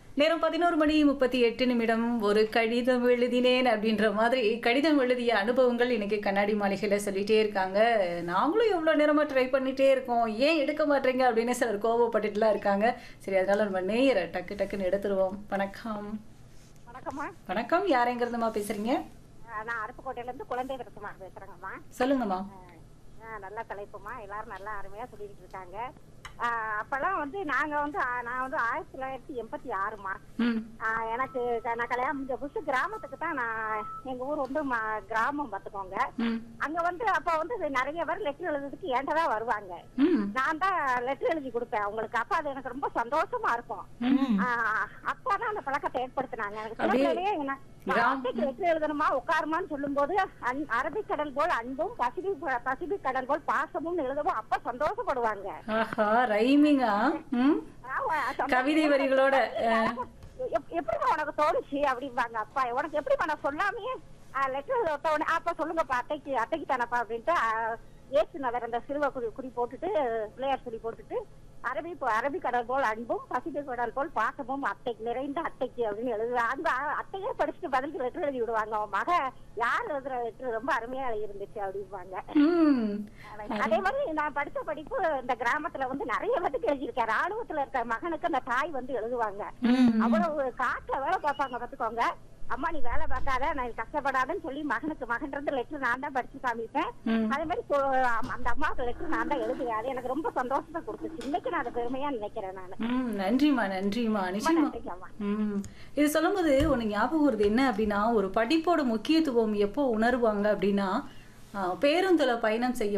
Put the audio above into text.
நேரம் பதினோரு மணி முப்பத்தி எட்டு நிமிடம் ஒரு கடிதம் எழுதினேன் அப்படின்ற மாதிரி கடிதம் எழுதிய அனுபவங்கள் இன்னைக்கு கண்ணாடி மாளிகையில் சொல்லிட்டே இருக்காங்க நாங்களும் எவ்வளோ நேரமாக ட்ரை பண்ணிட்டே இருக்கோம் ஏன் எடுக்க மாட்டேங்க அப்படின்னு சிலர் கோவப்பட்டுட்டுலாம் இருக்காங்க சரி அதனால நம்ம நேர டக்கு டக்குன்னு எடுத்துருவோம் வணக்கம் வணக்கம்மா வணக்கம் யாரெங்கிறதுமா பேசுறீங்க அஹ் நான் அருப்புக்கோட்டையிலேருந்து குழந்தை விருத்தமா பேசுகிறேங்கம்மா சொல்லுங்கம்மா நல்ல தலைப்புமா எல்லாரும் நல்லா அருமையாக சொல்லிட்டு இருக்காங்க அஹ் அப்பெல்லாம் வந்து நாங்கள் வந்து அஹ் நான் வந்து ஆயிரத்தி தொள்ளாயிரத்தி எண்பத்தி ஆறுமா ம் ஆஹ் எனக்கு க- நான் கல்யாணம் முடிஞ்ச புதுசு கிராமத்துக்கு தான் நான் எங்க ஊர் வந்து ம- கிராமம் பார்த்துக்கோங்க ம் அங்க வந்து அப்ப வந்து நிறைய பேர் லெட்டர் எழுதுறதுக்கு என்கிட்ட தான் வருவாங்க ம் நான் தான் லெட்டர் எழுதி கொடுப்பேன் அவங்களுக்கு அப்ப அது எனக்கு ரொம்ப சந்தோஷமா இருக்கும் ஆஹ் அப்பா தான் அந்த பழக்கத்தை ஏற்படுத்தினாங்க எனக்கு அப்படியே சிலர்லயே என்ன- கிராம- அத்தைக்கு லெட்டர் எழுதணுமா உட்காருமான்னு சொல்லும்போது அன்- அரபிக்கடல் போல் அன்பும் பசிபிக் பசிபிக் கடல் போல் பாசமும் எழுதவும் அப்பா சந்தோஷப்படுவாங்க ஆஹா ரைமிங்கா ம் ஆமா, சந்தோஷமா கவிதை வரிகளோட அஹ், எப்- எப்படிம்மா உனக்கு தோணுச்சு அப்படிம்பாங்க அப்பா உனக்கு எப்படிம்மா நான் சொல்லாமையே லெட்டர் உடனே அப்பா சொல்லுங்கப்பா அட்டைக்கு அட்டைக்கு தானப்பா அப்படின்ட்டு ஏசு நகர் அந்த சிறுவ குறி குறி போட்டுட்டு பிள்ளையார் குறி போட்டுட்டு அரபி போ- அரபி கடல் போல் அன்பும் பசிபிக் கடல் போல் பாசமும் அட்டைக்கு நிறைந்த அட்டைக்கு அப்படின்னு எழுதுவேன் அந்த அ- அட்டையே படிச்சுட்டு பதிலுக்கு லெட்டர் எழுதி விடுவாங்க அவன் மக யார் எழுதுற லெட்டர் ரொம்ப அருமையா இருந்துச்சு அப்படிம்பாங்க ம் அதே மாதிரி நான் படிச்ச படிப்பு இந்த கிராமத்துல வந்து நிறைய பேருக்கு எழுதியிருக்கேன் ராணுவத்துல இருக்க மகனுக்கு அந்த தாய் வந்து எழுதுவாங்க அவ்வளவு காட்டுல வேலை பார்ப்பாங்க பாத்துக்கோங்க அம்மா நீ வேலை பார்க்காத நான் கஷ்டப்படாதன்னு சொல்லி மகனுக்கு மகன்றது லெட்டர் நான் தான் படிச்சு காமிப்பேன் ம் அதே மாதிரி சொ- அந்த அம்மாவுக்கு லெட்டர் நான் தான் எழுதுவேன் அது எனக்கு ரொம்ப சந்தோஷத்தை கொடுத்துச்சு இன்னைக்கு நான் அதை பெருமையா நினைக்கிறேன் நான் ம் நன்றிம்மா நன்றிம்மா நிச்சயமா நன்றிங்க அம்மா ம் இது சொல்லும்போது ஒன்று ஞாபகம் வருது என்ன அப்படின்னா ஒரு படிப்போட முக்கியத்துவம் எப்போ உணர்வாங்க அப்படின்னா ஆ, பேருந்துல பயணம் செய்ய